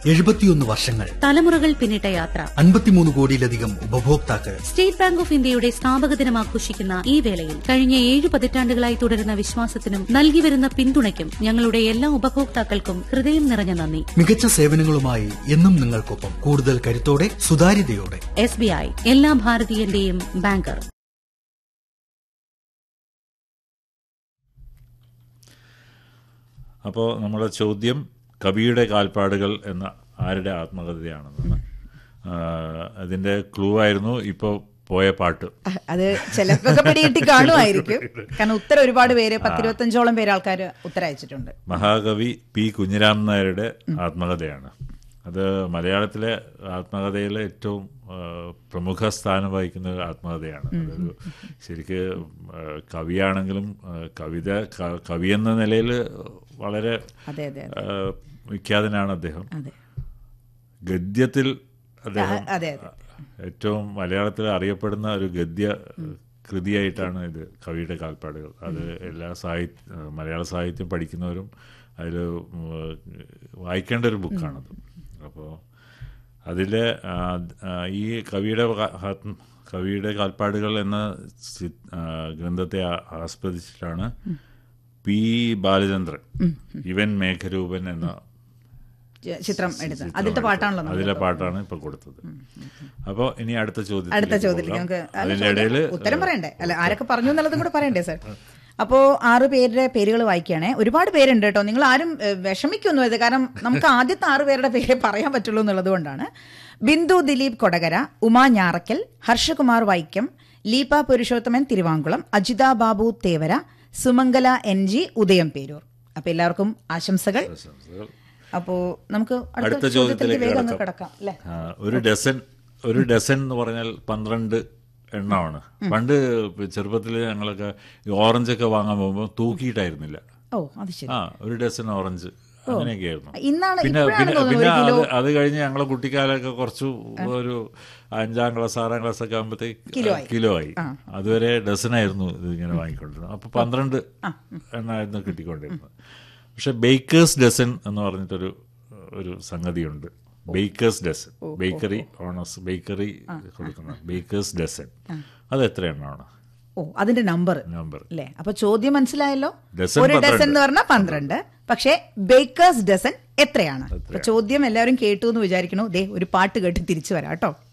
എഴുപത്തിയൊന്ന് വർഷങ്ങൾ തലമുറകൾ പിന്നിട്ട യാത്ര അൻപത്തിമൂന്ന് കോടിയിലധികം ഉപഭോക്താക്കൾ സ്റ്റേറ്റ് ബാങ്ക് ഓഫ് ഇന്ത്യയുടെ സ്ഥാപക ദിനം ആഘോഷിക്കുന്ന ഈ വേളയിൽ കഴിഞ്ഞ ഏഴ് പതിറ്റാണ്ടുകളായി തുടരുന്ന വിശ്വാസത്തിനും നൽകി വരുന്ന പിന്തുണയ്ക്കും ഞങ്ങളുടെ എല്ലാ ഉപഭോക്താക്കൾക്കും ഹൃദയം നിറഞ്ഞ നന്ദി മികച്ച സേവനങ്ങളുമായി എന്നും നിങ്ങൾക്കൊപ്പം കൂടുതൽ കരുത്തോടെ സുതാര്യതയോടെ എസ് ബി ഐ എല്ലാ ഭാരതീയന്റെയും ബാങ്കർ അപ്പോൾ നമ്മുടെ ചോദ്യം കവിയുടെ കാൽപ്പാടുകൾ എന്ന ആരുടെ ആത്മകഥയാണെന്നാണ് ആ, അതിന്റെ ക്ലൂ ആയിരുന്നു ഇപ്പോൾ പോയ പാട്ട് അഹ് അത് ചിലർക്കൊക്കെ പിടികിട്ടി കാണുമായിരിക്കും കാരണം ഉത്തരം ഒരുപാട് പേര് പത്തിരുപത്തഞ്ചോളം പേര് ആൾക്കാർ ഉത്തരം അയച്ചിട്ടുണ്ട് മഹാകവി പി കുഞ്ഞിരാമൻ നായരുടെ ആത്മകഥയാണ് അത് മലയാളത്തിലെ ആത്മകഥയിലെ ഏറ്റവും ആ, പ്രമുഖ സ്ഥാനം വഹിക്കുന്ന ഒരു ആത്മകഥയാണ് അതൊരു ശരിക്ക് ആ, കവിയാണെങ്കിലും ആ, കവിത ക- കവി എന്ന നിലയിൽ വളരെ അതെ അതെ ആ, വിഖ്യാതനാണ് അദ്ദേഹം അതെ ഗദ്യത്തിൽ അദ്ദേഹം ആ, അതെ, അതെ. ഏറ്റവും മലയാളത്തിൽ അറിയപ്പെടുന്ന ഒരു ഗദ്യ കൃതിയായിട്ടാണ് ഇത് കവിയുടെ കാൽപ്പാടുകൾ അത് എല്ലാ സാഹിത്യ മലയാള സാഹിത്യം പഠിക്കുന്നവരും അതിൽ വായിക്കേണ്ട ഒരു ബുക്കാണത് അപ്പോൾ അതിൽ ഈ കവിയുടെ കാ- ആത്മ- കവിയുടെ കാൽപ്പാടുകൾ എന്ന ചി- ആ, ഗ്രന്ഥത്തെ ആ- ആസ്പദിച്ചിട്ടാണ് പി ബാലചന്ദ്രൻ ഇവൻ മേഘരൂപൻ എന്ന ചി- ചിത്രം എടുത്ത് ചിത്രം അതിലത്തെ എടുത്തത്. പാട്ടാണല്ലോ നമ്മൾ അതിലെ പാട്ടാണ് ഇപ്പൊ കൊടുത്തത് അപ്പോൾ ഇനി അടുത്ത ചോദ്യം അടുത്ത ചോദ്യത്തിലേക്ക് നമുക്ക് അല്ല, അതിന്റെ ചോദ്യം- ഇടയിൽ ഉത്തരം പറയണ്ടേ അല്ല ആരൊക്കെ പറഞ്ഞു എന്നുള്ളതും കൂടെ പറയണ്ടേ സർ അപ്പോ ആറ് പേരുടെ പേരുകൾ വായിക്കുകയാണേ ഒരുപാട് പേരുണ്ട് കേട്ടോ നിങ്ങൾ ആരും ഏഹ്, വിഷമിക്കൊന്നും ഇത് കാരണം നമുക്ക് ആദ്യത്തെ ആറ് പേരുടെ പേരെ പറയാൻ പറ്റുള്ളൂ എന്നുള്ളത് കൊണ്ടാണ് Bindu Dileep Kodakara Uma Njarakkal Harshakumar Vaikom Leepa Purushothaman Thiruvankulam Ajitha Babu Thevara Sumangala N G Udayamperoor അപ്പൊ എല്ലാവർക്കും ആശംസകൾ അപ്പോ നമുക്ക് അടുത്ത അടുത്ത ചോദ്യത്തിലേക്ക് ചോദ്യത്തിലേക്ക് വേഗം അങ്ങ് കടക്കാം. കിടക്കാം അല്ലേ ആ, ഒരു ഡസൻ ഒരു ഡസൻ എന്ന് പറഞ്ഞാൽ പന്ത്രണ്ട് എണ്ണമാണ് പണ്ട് ചെറുപ്പത്തിൽ ഞങ്ങളൊക്കെ ഈ ഓറഞ്ചൊക്കെ വാങ്ങാൻ പോകുമ്പോൾ തൂക്കിയിട്ടായിരുന്നില്ല ഓ അത് ശരി ആ ഒരു ഡസൻ ഓറഞ്ച് അങ്ങനെയൊക്കെ ആയിരുന്നു ഇന്നാണ് പിന്നെ ഇപ്പോഴാണ് പിന്നെ തോന്നുന്നു പിന്നെ ഒരു കിലോ അത് അത് കഴിഞ്ഞ് ഞങ്ങളെ കുട്ടിക്കാലൊക്കെ കുറച്ച് ഒരു അഞ്ചാം ക്ലാസ് ആറാം ക്ലാസ് ഒക്കെ ആകുമ്പോഴത്തേക്ക് കിലോ ആയി. കിലോ ആയി അതുവരെ ഡസനായിരുന്നു ഇത് ഇങ്ങനെ വാങ്ങിക്കൊണ്ടിരുന്നത് അപ്പൊ പന്ത്രണ്ട് എണ്ണായിരുന്നു കിട്ടിക്കൊണ്ടിരുന്നത് പക്ഷെ ബേക്കേഴ്സ് ഡസൻ എന്ന് പറഞ്ഞിട്ടൊരു ഒരു സംഗതിയുണ്ട് baker's dozen bakery owners bakery കൊടുക്കുന്ന ബേക്കേഴ്സ് ഡസൻ അത് എത്ര എണ്ണമാണ് ഓ അതിന്റെ നമ്പർ നമ്പർ അല്ലേ അപ്പൊ ചോദ്യം മനസ്സിലായല്ലോ ഡസൻ ഒരു ഡസൻ പന്ത്രണ്ട്. എന്ന് പറഞ്ഞാൽ പന്ത്രണ്ട് പക്ഷേ ബേക്കേഴ്സ് ഡസൻ എത്രയാണ് അപ്പൊ ചോദ്യം എല്ലാവരും കേട്ടു എന്ന് വിചാരിക്കണു ദേ ഒരു പാട്ട് കേട്ട് തിരിച്ചു വരാം കേട്ടോ